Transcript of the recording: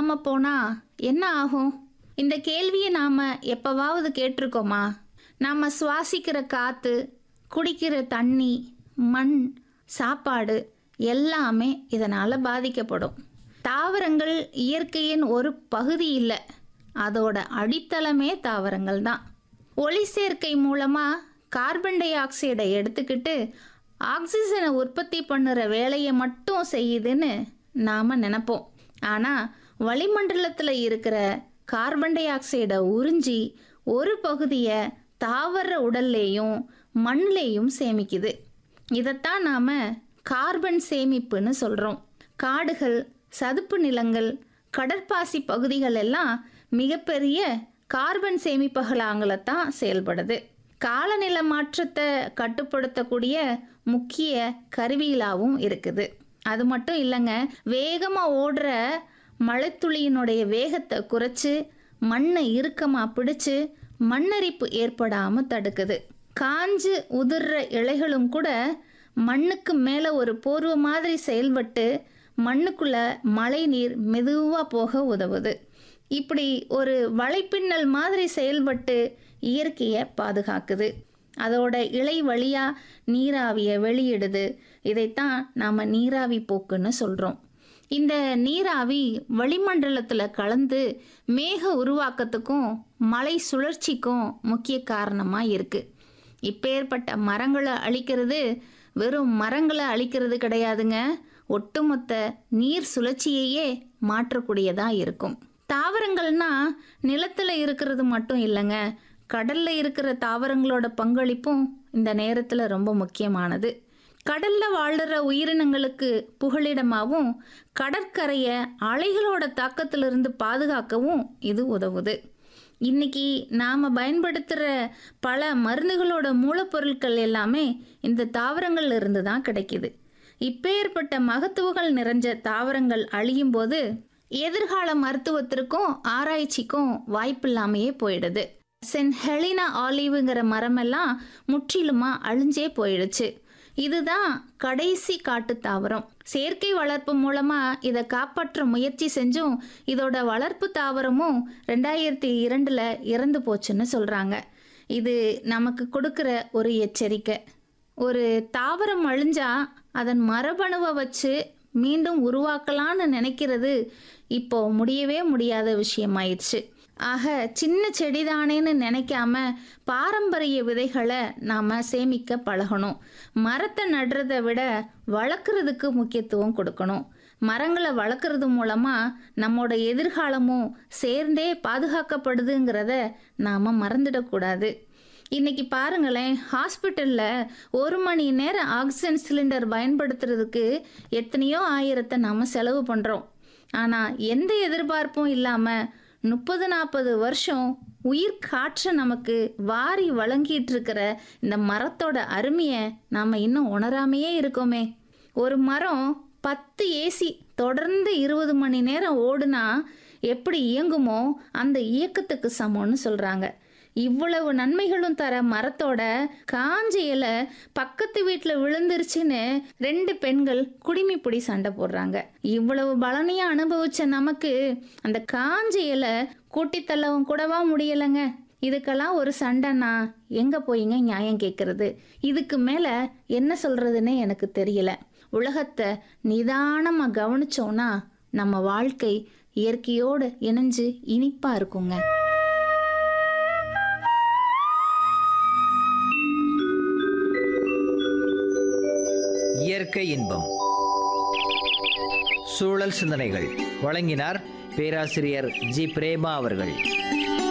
இல்லாம போனா என்ன ஆகும் இந்த கேள்வியை நாம எப்பவாவது கேட்டிருக்கோமா நாம சுவாசிக்கிற காத்து குடிக்கிற தண்ணி மண் சாப்பாடு எல்லாமே இதனால பாதிக்கப்படும் தாவரங்கள் இயற்கையின் ஒரு பகுதி இல்லை அதோட அடித்தளமே தாவரங்கள் தான் ஒளி சேர்க்கை மூலமா கார்பன் டை ஆக்சைடை எடுத்துக்கிட்டு ஆக்சிஜனை உற்பத்தி பண்ணுற வேலையை மட்டும் செய்யுதுன்னு நாம் நினைப்போம் ஆனால் வளிமண்டலத்தில் இருக்கிற கார்பன் டை ஆக்சைடை உறிஞ்சி ஒரு பகுதியை தாவர உடல்லேயும் மண்லேயும் சேமிக்குது இதைத்தான் நாம் கார்பன் சேமிப்புன்னு சொல்கிறோம் காடுகள் சதுப்பு நிலங்கள் கடற்பாசி பகுதிகள் எல்லாம் மிகப்பெரிய கார்பன் சேமிப்பகலாங்களைத்தான் செயல்படுது காலநில மாற்றத்தை கட்டுப்படுத்தக்கூடிய முக்கிய கருவிகளாகவும் இருக்குது அது மட்டும் இல்லைங்க வேகமாக ஓடுற மழைத்துளியினுடைய வேகத்தை குறைச்சு மண்ணை இறுக்கமாக பிடிச்சு மண்ணரிப்பு ஏற்படாமல் தடுக்குது காஞ்சு உதிர்ற இலைகளும் கூட மண்ணுக்கு மேலே ஒரு போர்வை மாதிரி செயல்பட்டு மண்ணுக்குள்ள மழை நீர் மெதுவாக போக உதவுது இப்படி ஒரு வலைப்பின்னல் மாதிரி செயல்பட்டு இயற்கையை பாதுகாக்குது அதோட இலை வழியாக நீராவியை வெளியிடுது இதைத்தான் நாம் நீராவி போக்குன்னு சொல்கிறோம் இந்த நீராவி வளிமண்டலத்தில் கலந்து மேக உருவாக்கத்துக்கும் மலை சுழற்சிக்கும் முக்கிய காரணமாக இருக்குது இப்பேற்பட்ட மரங்களை அழிக்கிறது வெறும் மரங்களை அழிக்கிறது கிடையாதுங்க ஒட்டுமொத்த நீர் சுழற்சியையே மாற்றக்கூடியதாக இருக்கும் தாவரங்கள்னா நிலத்தில் இருக்கிறது மட்டும் இல்லைங்க கடல்ல இருக்கிற தாவரங்களோட பங்களிப்பும் இந்த நேரத்தில் ரொம்ப முக்கியமானது கடல்ல வாழுற உயிரினங்களுக்கு புகலிடமாகவும் கடற்கரையை அலைகளோட தாக்கத்திலிருந்து பாதுகாக்கவும் இது உதவுது இன்னைக்கு நாம் பயன்படுத்துகிற பல மருந்துகளோட மூலப்பொருட்கள் எல்லாமே இந்த தாவரங்கள்ல இருந்து தான் கிடைக்குது இப்பேற்பட்ட மகத்துவங்கள் நிறைஞ்ச தாவரங்கள் அழியும் போது எதிர்கால மருத்துவத்திற்கும் ஆராய்ச்சிக்கும் வாய்ப்பில்லாமையே போயிடுது சென்ட் ஹெலினா ஆலிவுங்கிற மரமெல்லாம் முற்றிலுமா அழிஞ்சே போயிடுச்சு இதுதான் கடைசி காட்டு தாவரம் செயற்கை வளர்ப்பு மூலமா இதை காப்பாற்ற முயற்சி செஞ்சும் இதோட வளர்ப்பு தாவரமும் ரெண்டாயிரத்தி இரண்டுல இறந்து போச்சுன்னு சொல்றாங்க இது நமக்கு கொடுக்கிற ஒரு எச்சரிக்கை ஒரு தாவரம் அழிஞ்சா அதன் மரபணுவை வச்சு மீண்டும் உருவாக்கலான்னு நினைக்கிறது இப்போ முடியவே முடியாத விஷயமாயிடுச்சு ஆக சின்ன செடிதானேன்னு நினைக்காம பாரம்பரிய விதைகளை நாம் சேமிக்க பழகணும் மரத்தை நடுறதை விட வளர்க்குறதுக்கு முக்கியத்துவம் கொடுக்கணும் மரங்களை வளர்க்குறது மூலமாக நம்மோட எதிர்காலமும் சேர்ந்தே பாதுகாக்கப்படுதுங்கிறத நாம் மறந்துடக்கூடாது இன்னைக்கு பாருங்களேன் ஹாஸ்பிட்டலில் ஒரு மணி நேரம் ஆக்சிஜன் சிலிண்டர் பயன்படுத்துறதுக்கு எத்தனையோ ஆயிரத்தை நாம் செலவு பண்ணுறோம் ஆனால் எந்த எதிர்பார்ப்பும் இல்லாமல் முப்பது நாற்பது வருஷம் உயிர் காற்றை நமக்கு வாரி வழங்கிட்டு இருக்கிற இந்த மரத்தோட அருமையை நாம் இன்னும் உணராமையே இருக்கோமே ஒரு மரம் பத்து ஏசி தொடர்ந்து இருபது மணி நேரம் ஓடுனா எப்படி இயங்குமோ அந்த இயக்கத்துக்கு சமம்னு சொல்கிறாங்க இவ்வளவு நன்மைகளும் தர மரத்தோட காஞ்ச இலை பக்கத்து வீட்டில் விழுந்துருச்சுன்னு ரெண்டு பெண்கள் குடிமி பிடி சண்டை போடுறாங்க இவ்வளவு பலனையும் அனுபவிச்ச நமக்கு அந்த காஞ்ச இலை கூட்டி தள்ளவும் கூடவா முடியலைங்க இதுக்கெல்லாம் ஒரு சண்டைனா எங்கே போயிங்க நியாயம் கேட்குறது இதுக்கு மேலே என்ன சொல்கிறதுன்னே எனக்கு தெரியல உலகத்தை நிதானமாக கவனிச்சோன்னா நம்ம வாழ்க்கை இயற்கையோடு இணைஞ்சு இனிப்பாக இருக்குங்க இயற்கை இன்பம் சூழல் சிந்தனைகள் வழங்கினார் பேராசிரியர் ஜி பிரேமா அவர்கள்